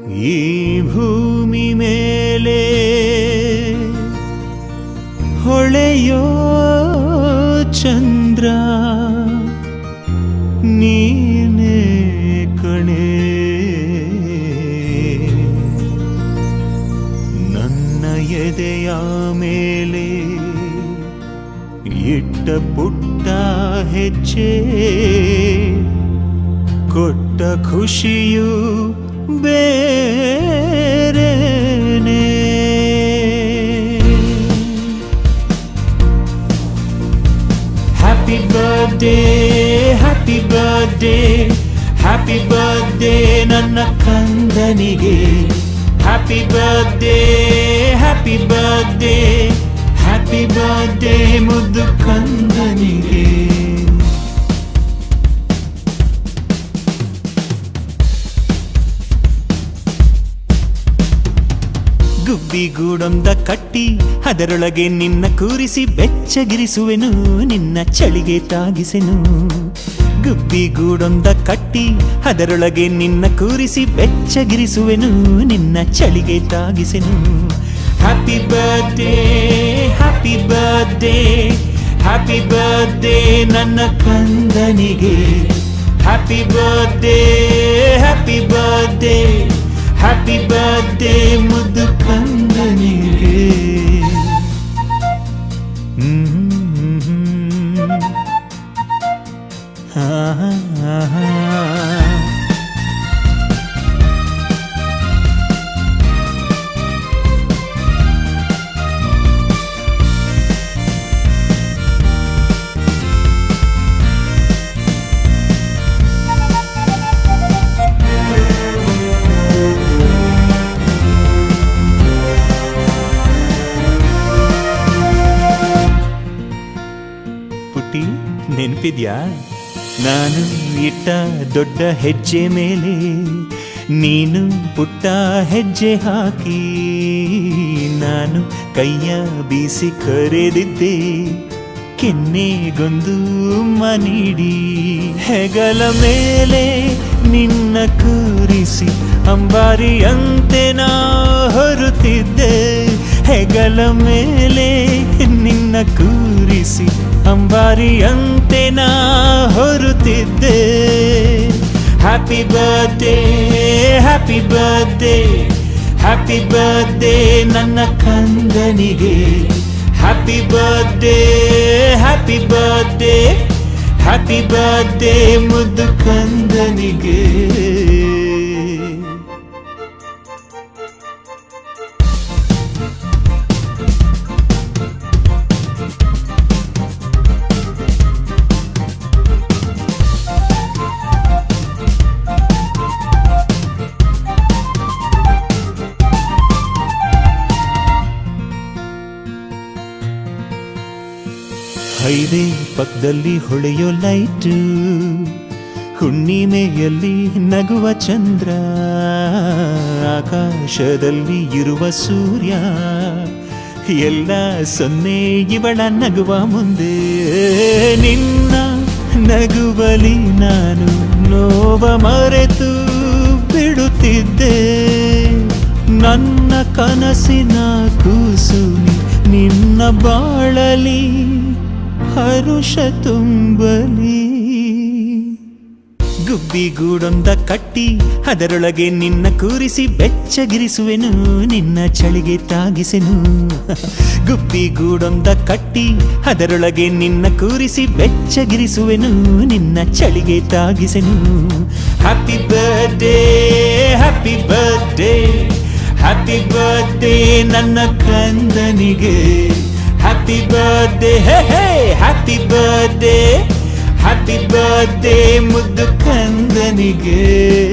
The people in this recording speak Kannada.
ಈ ಭೂಮಿ ಮೇಲೆ ಹೊಳೆಯೋ ಚಂದ್ರ ನೀನೇ ಕಣೆ ನನ್ನ ಎದೆಯ ಮೇಲೆ ಇಟ್ಟ ಪುಟ್ಟ ಹೆಜ್ಜೆ ಕೊಟ್ಟ ಖುಷಿಯು ಬೇರೆನೇ happy birthday happy birthday happy birthday ನನ್ನ ಕಂದನಿಗೆ happy birthday happy birthday happy birthday ಮುದ್ದು ಕಂದನಿಗೆ ಗುಬ್ಬಿಗೂಡೊಂದ ಕಟ್ಟಿ ಅದರೊಳಗೆ ನಿನ್ನ ಕೂರಿಸಿ ಬೆಚ್ಚಗಿರಿಸುವೆನು ನಿನ್ನ ಚಳಿಗೆ ತಾಗಿಸೆನು ಗುಬ್ಬಿಗೂಡೊಂದ ಕಟ್ಟಿ ಅದರೊಳಗೆ ನಿನ್ನ ಕೂರಿಸಿ ಬೆಚ್ಚಗಿರಿಸುವೆನು ನಿನ್ನ ಚಳಿಗೆ ತಾಗಿಸೆನು happy birthday happy birthday happy birthday ನನ್ನ ಕಂದನಿಗೆ happy birthday happy birthday happy birthday ಮುದ್ದು ಕಂದನಿಗೆ ಪುಟ್ಟಿ ನೆನಪಿದ್ಯಾ ನಾನು ಇಟ್ಟ ದೊಡ್ಡ ಹೆಜ್ಜೆ ಮೇಲೆ ನೀನು ಪುಟ್ಟ ಹೆಜ್ಜೆ ಹಾಕಿ ನಾನು ಕೈಯ ಬೀಸಿ ಕರೆದಿದ್ದೆ ಕೆನ್ನೆಗೊಂದು ನೀಡಿ ಹೆಗಲ ಮೇಲೆ ನಿನ್ನ ಕೂರಿಸಿ ಅಂಬಾರಿಯಂತೆ ನಾ ಹೊರುತ್ತಿದ್ದೆ ಹೆಗಲ ಮೇಲೆ ನಿನ್ನ ಕೂರಿಸಿ ಅಂಬಾರಿಯಂತೆ ನಾ ಹೊರುತ್ತಿದ್ದೆ happy birthday happy birthday happy birthday ನನ್ನ ಕಂದನಿಗೆ happy birthday happy birthday happy birthday ಮುದ್ದು ಕಂದನಿಗೆ ಹೈವೇ ಪಕ್ಕದಲ್ಲಿ ಹೊಳೆಯೋ ಲೈಟು ಹುಣ್ಣಿಮೆಯಲ್ಲಿ ನಗುವ ಚಂದ್ರ ಆಕಾಶದಲ್ಲಿ ಇರುವ ಸೂರ್ಯ ಎಲ್ಲ ಸೊನ್ನೆ ಇವಳ ನಗುವ ಮುಂದೆ ನಿನ್ನ ನಗುವಲಿ ನಾನು ನೋವ ಮರೆತು ಬಿಡುತ್ತಿದ್ದೆ ನನ್ನ ಕನಸಿನ ಕೂಸುನಿ ನಿನ್ನ ಬಾಳಲಿ ಹರುಷ ತುಂಬಲಿ ಗುಬ್ಬಿಗೂಡೊಂದ ಕಟ್ಟಿ ಅದರೊಳಗೆ ನಿನ್ನ ಕೂರಿಸಿ ಬೆಚ್ಚಗಿರಿಸುವೆನು ನಿನ್ನ ಚಳಿಗೆ ತಾಗಿಸೆನು ಗುಬ್ಬಿಗೂಡೊಂದ ಕಟ್ಟಿ ಅದರೊಳಗೆ ನಿನ್ನ ಕೂರಿಸಿ ಬೆಚ್ಚಗಿರಿಸುವೆನು ನಿನ್ನ ಚಳಿಗೆ ತಾಗಿಸೆನು happy birthday happy birthday happy birthday ನನ್ನ ಕಂದನಿಗೆ happy birthday hey hey happy birthday happy birthday ಮುದ್ದು ಕಂದನಿಗೆ